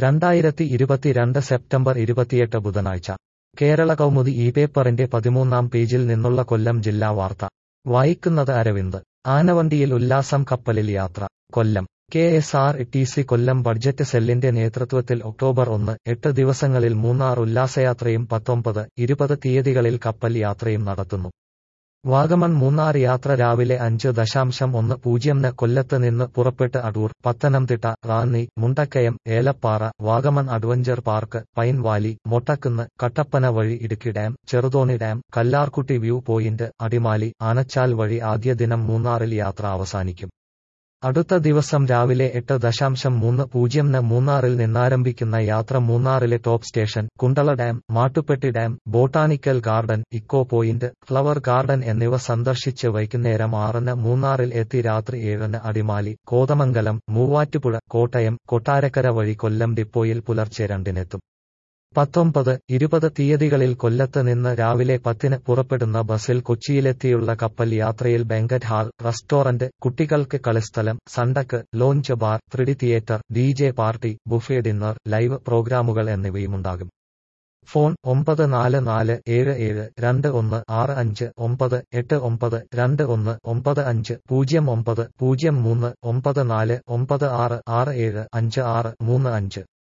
രണ്ടായിരത്തി ഇരുപത്തിരണ്ട് സെപ്റ്റംബർ ഇരുപത്തിയെട്ട് ബുധനാഴ്ച കേരള കൗമുദി ഈ പേപ്പറിന്റെ പതിമൂന്നാം പേജിൽ നിന്നുള്ള കൊല്ലം ജില്ലാ വാർത്ത വായിക്കുന്നത് അരവിന്ദ് ആനവണ്ടിയിൽ ഉല്ലാസം കപ്പലിൽ യാത്ര Kollam K S R T C Kollam budget സെല്ലിന്റെ നേതൃത്വത്തിൽ ഒക്ടോബർ ഒന്ന് എട്ട് ദിവസങ്ങളിൽ മൂന്നാർ ഉല്ലാസയാത്രയും പത്തൊമ്പത് ഇരുപത് തീയതികളിൽ കപ്പൽ യാത്രയും നടത്തുന്നു വാഗമൺ മൂന്നാർ യാത്ര രാവിലെ അഞ്ച് ദശാംശം ഒന്ന് പൂജ്യംന് കൊല്ലത്ത് നിന്ന് പുറപ്പെട്ട് Adoor Pathanamthitta Ranni Mundakayam Elappara Vagamon adventure park pine valley Mottakunnu Kattappana വഴി Idukki dam Cheruthoni dam Kallarkutty view point Adimali Anachal വഴി ആദ്യ ദിനം മൂന്നാറിൽ യാത്ര അവസാനിക്കും അടുത്ത ദിവസം രാവിലെ എട്ട് ദശാംശം മൂന്ന് പൂജ്യംന് മൂന്നാറിൽ നിന്നാരംഭിക്കുന്ന യാത്ര മൂന്നാറിലെ top station Kundala dam Mattupetty dam botanical garden eco point flower garden എന്നിവ സന്ദർശിച്ച് വൈകുന്നേരം ആറിന് മൂന്നാറിൽ എത്തി രാത്രി ഏഴിന് അടിമാലി കോതമംഗലം മൂവാറ്റുപുഴ കോട്ടയം കൊട്ടാരക്കര വഴി കൊല്ലം ഡിപ്പോയിൽ പുലർച്ചെ രണ്ടിനെത്തും പത്തൊമ്പത് ഇരുപത് തീയതികളിൽ കൊല്ലത്ത് നിന്ന് രാവിലെ പത്തിന് പുറപ്പെടുന്ന ബസിൽ കൊച്ചിയിലെത്തിയുള്ള കപ്പൽ യാത്രയിൽ ബാങ്കറ്റ് ഹാൾ റെസ്റ്റോറന്റ് കുട്ടികൾക്ക് കളിസ്ഥലം sundeck lounge bar three D theatre D J party buffet dinner live പ്രോഗ്രാമുകൾ എന്നിവയുമുണ്ടാകും ഫോൺ ഒമ്പത് നാല് നാല് ഏഴ് ഏഴ് രണ്ട് ഒന്ന് ആറ് അഞ്ച് ഒമ്പത് എട്ട് ഒമ്പത് രണ്ട് ഒന്ന് ഒമ്പത് അഞ്ച് പൂജ്യം ഒമ്പത് പൂജ്യം മൂന്ന് ഒമ്പത് നാല് ഒമ്പത് ആറ് ആറ് ഏഴ് അഞ്ച് ആറ് മൂന്ന് അഞ്ച്